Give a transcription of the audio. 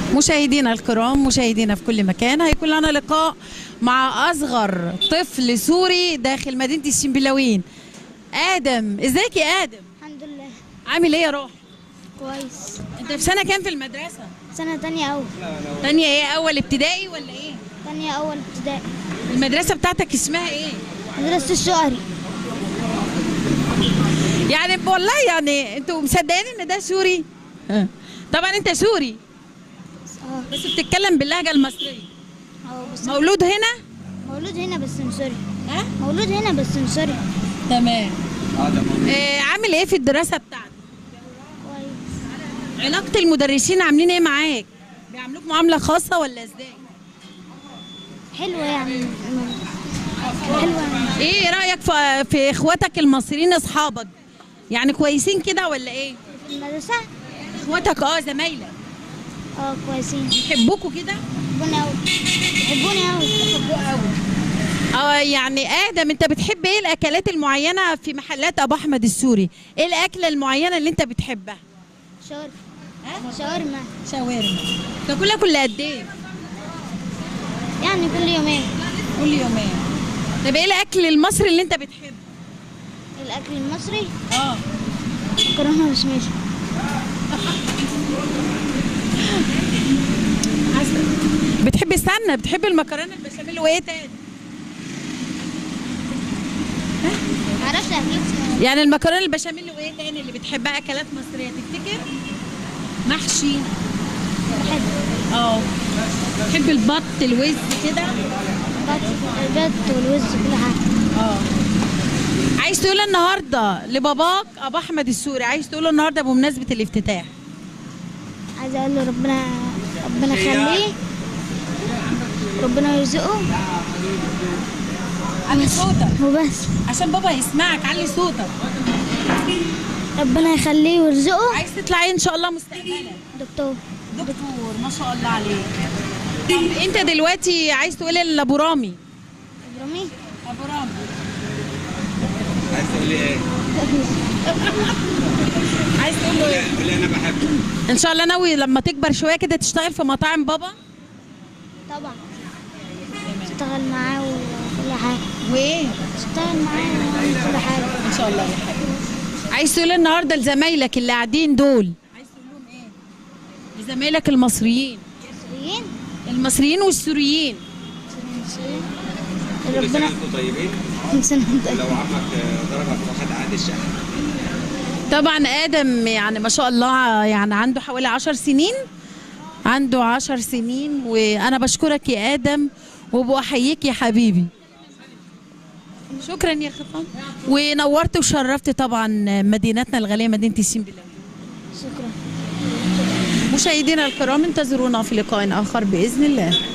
مشاهدينا الكرام مشاهدينا في كل مكان هيكون لنا لقاء مع اصغر طفل سوري داخل مدينه الشنبلاوين ادم ازيك يا ادم الحمد لله عامل ايه يا روح كويس انت في سنه كام في المدرسه سنة تانية أول تانية ايه اول ابتدائي ولا ايه تانية أول ابتدائي المدرسه بتاعتك اسمها ايه مدرسة الشهري يعني والله يعني انتوا مصدقين ان ده سوري ها. طبعا انت سوري اه بس بتتكلم باللهجه المصريه اه بس مولود هنا مولود هنا بس من سوريا ها مولود هنا بس من سوريا تمام آه عامل ايه في الدراسه بتاعتك كويس علاقه المدرسين عاملين ايه معاك بيعاملوك معامله خاصه ولا ازاي حلوة يعني حلوة يعني ايه رايك في, في اخواتك المصريين اصحابك يعني كويسين كده ولا ايه في المدرسة اخواتك اه زمايلك اه كويسين يحبوكوا كده يحبوني أوي يحبوني أوي اه يعني ادم انت بتحب ايه الاكلات المعينه في محلات ابو احمد السوري ايه الاكله المعينه اللي انت بتحبها شاورما شاورما شاورما تاكلها كل قد ايه يعني كل يومين كل يومين طب ايه الاكل المصري اللي انت بتحبه الأكل المصري اه مكرونة بشماشة بتحب استنى بتحب المكرونه البشاميل وايه تاني معرفش أكل يعني المكرونه البشاميل وايه تاني اللي بتحبها اكلات مصريه تفتكر محشي بحب اه تحب البط الوز كده البيض والوز كل حاجة اه عايز تقول النهارده لباباك ابو احمد السوري عايز تقول النهارده بمناسبه الافتتاح عايزة أقول له ربنا ربنا يخليه ربنا يرزقه علي صوتك وبس عشان بابا يسمعك علي صوتك ربنا يخليه ويرزقه عايز تطلع ايه ان شاء الله مستقبلا دكتور دكتور ما شاء الله عليك طب انت دلوقتي عايز تقول ايه لابو رامي ابراهيم ابو رامي عايز تقول لي ايه؟ عايز تقول له ايه قول لي انا بحبه ان شاء الله ناوي لما تكبر شويه كده تشتغل في مطاعم بابا طبعا اشتغل معاه وكل حاجة وايه اشتغل معاه وعمل كل حاجة ان شاء الله يا حبيبي عايز تقول النهارده لزمايلك اللي قاعدين دول عايز تقول لهم ايه لزمايلك المصريين مصريين المصريين والسوريين مصريين كل سنه ربنا وانتم طيبين كل سنة وانت طيب. لو عمك ضربك في واحد عاد الشهر طبعا ادم يعني ما شاء الله يعني عنده حوالي عشر سنين عنده عشر سنين وانا بشكرك يا ادم وبأحييك يا حبيبي شكرا يا خفان ونورت وشرفت طبعا مدينتنا الغاليه مدينه السنبلاوي شكرا مشاهدينا الكرام انتظرونا في لقاء اخر باذن الله